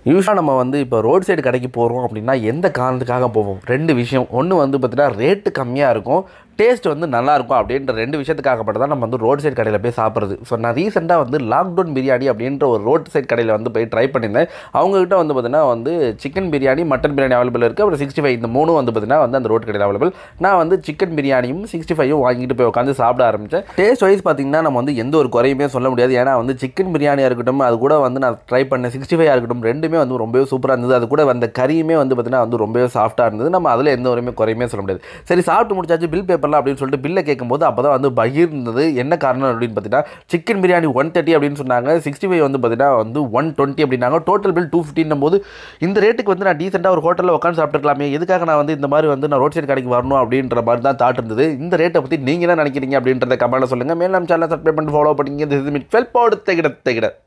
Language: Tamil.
யூஸ்வலாக நம்ம வந்து இப்போ ரோட் சைடு கடைக்கு போகிறோம் அப்படின்னா எந்த காரணத்துக்காக போவோம் ரெண்டு விஷயம் ஒன்று வந்து பார்த்தீங்கன்னா ரேட்டு கம்மியாக இருக்கும் டேஸ்ட் வந்து நல்லா இருக்கும் அப்படின்ற ரெண்டு விஷயத்துக்காக மட்டும் தான் நம்ம வந்து ரோட் சைடு கடையில் போய் சாப்பிட்றது ஸோ நான் ரீசெண்டாக வந்து லாக்டவுன் பிரியாணி அப்படின்ற ஒரு ரோட் சைடு கடையில் வந்து போய் ட்ரை பண்ணியிருந்தேன் அவங்ககிட்ட வந்து பார்த்தீங்கன்னா வந்து chicken biryani mutton biryani available இருக்குது அப்புறம் சிக்ஸ்டி ஃபைவ் இந்த மூணும் வந்து பார்த்தீங்கன்னா வந்து அந்த ரோட் கடையில் அவைலபிள் நான் வந்து சிக்கன் பிரியாணியும் சிக்ஸ்டி ஃபைவும் வாங்கிட்டு போய் உட்காந்து சாப்பிட ஆரம்பித்தேன் டேஸ்ட் வைஸ் பார்த்தீங்கன்னா நம்ம வந்து எந்த ஒரு குறையுமே சொல்ல முடியாது ஏன்னா வந்து சிக்கன் பிரியாணியாக இருக்கட்டும் அது கூட வந்து நான் ட்ரை பண்ணேன் சிக்ஸ்டி ஃபைவ் இருக்கட்டும் ரெண்டுமே வந்து ரொம்பவே சூப்பராக இருந்தது அது கூட அந்த கறியுமே வந்து பார்த்தீங்கன்னா வந்து ரொம்பவே சாஃப்ட்டாக இருந்தது நம்ம அதில் எந்த ஒருமே குறையுமே சொல்ல முடியாது சரி சாப்பிட்டு முடிச்சாச்சு பில் பேப்பர்லாம் அப்படின்னு சொல்லிட்டு பில்லை கேட்கும்போது அப்போ தான் வந்து பகிர்ந்தது என்ன காரணம் அப்படின்னு பார்த்தீங்கன்னா சிக்கன் பிரியாணி ஒன் தேர்ட்டி அப்படின்னு சொன்னாங்க சிக்ஸ்டி ஃபைவ் வந்து பார்த்தீங்கன்னா வந்து ஒன் டுவெண்ட்டி அப்படின்னாங்க டோட்டல் பில் டூ ஃபிஃப்டின் போது இந்த ரேட்டுக்கு வந்து நான் டீசெண்டாக ஒரு ஹோட்டலில் உட்காந்து சாப்பிட்டுருக்கலாமே எதுக்காக நான் வந்து இந்த மாதிரி வந்து நான் ரோட் சைடு கடைக்கு வரணும் அப்படின்ற மாதிரி தான் தாட் இருந்தது இந்த ரேட்டை பற்றி நீங்கள் என்ன நினைக்கிறீங்க அப்படின்றத கமெண்ட்டில் சொல்லுங்கள் மேலும் நம்ம சேனல் சப்ஸ்கிரைப் பண்ணி ஃபாலோ பண்ணிங்க இது மிட் ஃபெல் போடு தெகிட தெகிட